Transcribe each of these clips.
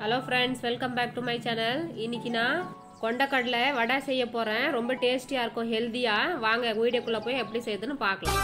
hello friends welcome back to my channel இன்னைக்கு நான் கொண்டக்கடலை வடை செய்ய போகிறேன் ரொம்ப டேஸ்டியாக இருக்கும் ஹெல்த்தியாக வாங்க வீடியோக்குள்ளே போய் எப்படி செய்யுதுன்னு பார்க்கலாம்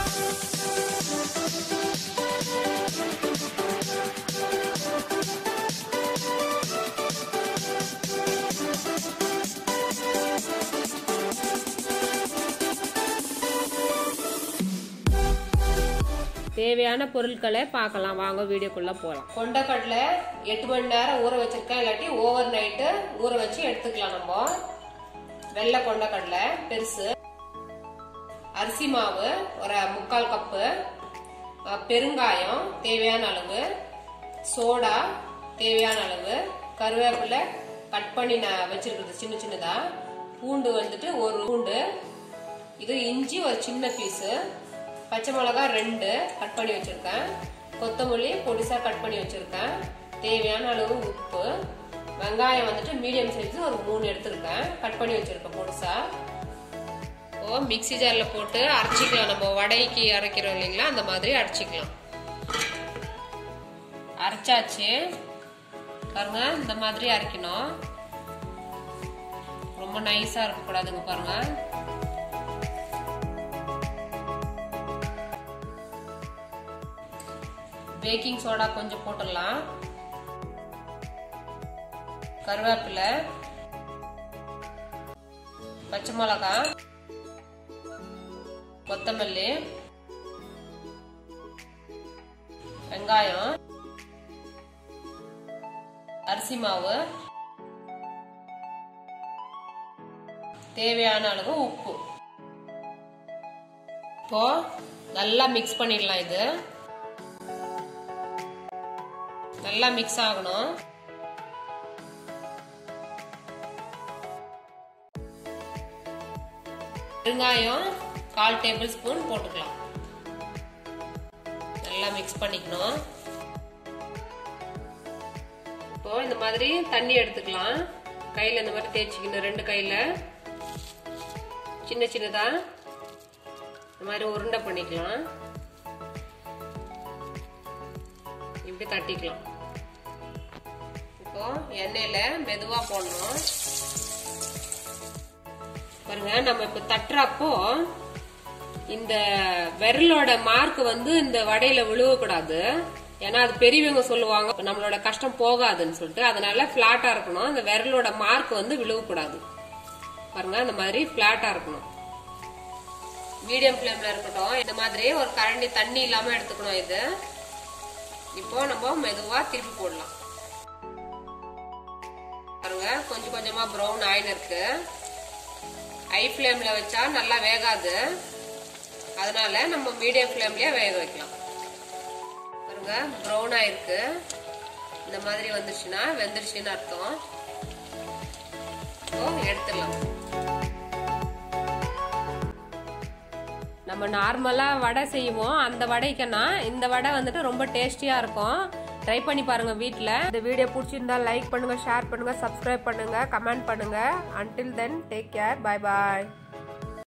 தேவையான பொருட்களை பார்க்கலாம் வாங்க வீடியோக்குள்ள போகலாம் கொண்டக்கடலை எட்டு மணி நேரம் ஊற வச்சிருக்கேன் இல்லாட்டி ஓவர் நைட்டு ஊற வச்சு எடுத்துக்கலாம் நம்ம வெள்ளை கொண்டக்கடலை பெருசு அரிசி மாவு ஒரு முக்கால் கப்பு அஹ், பெருங்காயம் தேவையான அளவு சோடா தேவையான அளவு கருவேப்பிலை கட் பண்ணி நான் வச்சிருக்கிறது சின்ன சின்னதா பூண்டு வந்துட்டு ஒரு பூண்டு இது இஞ்சி ஒரு சின்ன பீஸு பச்சை மிளகா ரெண்டு கட் பண்ணி வச்சிருக்கேன் கொத்தமல்லி பொடிசா கட் பண்ணி வச்சிருக்கேன் தேவையான அளவு உப்பு வெங்காயம் வந்துட்டு மீடியம் சைஸ் ஒரு மூணு எடுத்திருக்கேன் கட் பண்ணி வச்சிருக்கேன் பொடிசா ஓ மிக்ஸி ஜார்ல போட்டு அரைச்சிக்கலாம் நம்ம வடைக்கு அரைக்கிறோம் இல்லைங்களா அந்த மாதிரி அரைச்சிக்கலாம் அரைச்சாச்சு பாருங்க இந்த மாதிரி அரைக்கணும் ரொம்ப நைஸா இருக்க கூடாதுங்க பாருங்க பேக்கிங் சோடா கொஞ்சம் போட்டுடலாம் கருவேப்பிலை பச்சை மிளகா கொத்தமல்லி வெங்காயம் அரிசி மாவு தேவையான அளவு உப்பு இப்போ நல்லா மிக்ஸ் பண்ணிடலாம் இது நல்லா மிக்ஸ் ஆகணும் வெங்காயம் கால் டேபிள் ஸ்பூன் போட்டுக்கலாம் நல்லா மிக்ஸ் பண்ணிக்கணும் இப்போ இந்த மாதிரி தண்ணி எடுத்துக்கலாம் கையில இந்த மாதிரி தேய்ச்சிக்கணும் ரெண்டு கையில சின்ன சின்னதா இந்த மாதிரி உருண்டை பண்ணிக்கலாம் இப்படி தட்டிக்கலாம் இப்போ எண்ணெயில மெதுவா போடணும் பாருங்க நம்ம இப்ப தட்டுறப்போ இந்த விரலோட மார்க் வந்து இந்த வடையில விழுவக்கூடாது ஏன்னா அது பெரியவங்க சொல்லுவாங்க நம்மளோட கஷ்டம் போகாதுன்னு சொல்லிட்டு அதனால பிளாட்டா இருக்கணும் இந்த விரலோட மார்க் வந்து விழுவக்கூடாது பாருங்க இந்த மாதிரி பிளாட்டா இருக்கணும் மீடியம் ஃப்ளேம்ல இருக்கட்டும் இந்த மாதிரி ஒரு கரண்டி தண்ணி இல்லாம எடுத்துக்கணும் இது இப்போ நம்ம மெதுவா திருப்பி போடலாம் பாருங்க கொஞ்சம் கொஞ்சமா ப்ரௌன் ஆயின் இருக்கு ஹை ஃப்ளேம்ல வச்சா நல்லா வேகாது அதனால நம்ம மீடியம் ஃப்ளேம்லயே வேக வைக்கலாம் பாருங்க ப்ரௌன் ஆயிருக்கு இந்த மாதிரி வந்துருச்சுன்னா வெந்துருச்சுன்னு அர்த்தம் இப்போ எடுத்துடலாம் நம்ம நார்மலாக வடை செய்வோம் அந்த வடைக்குன்னா இந்த வடை வந்துட்டு ரொம்ப டேஸ்டியாக இருக்கும் ட்ரை பண்ணி பாருங்க வீட்டில் இந்த வீடியோ பிடிச்சிருந்தா லைக் பண்ணுங்க ஷேர் பண்ணுங்க சப்ஸ்கிரைப் பண்ணுங்க கமெண்ட் பண்ணுங்க until then take care bye பாய்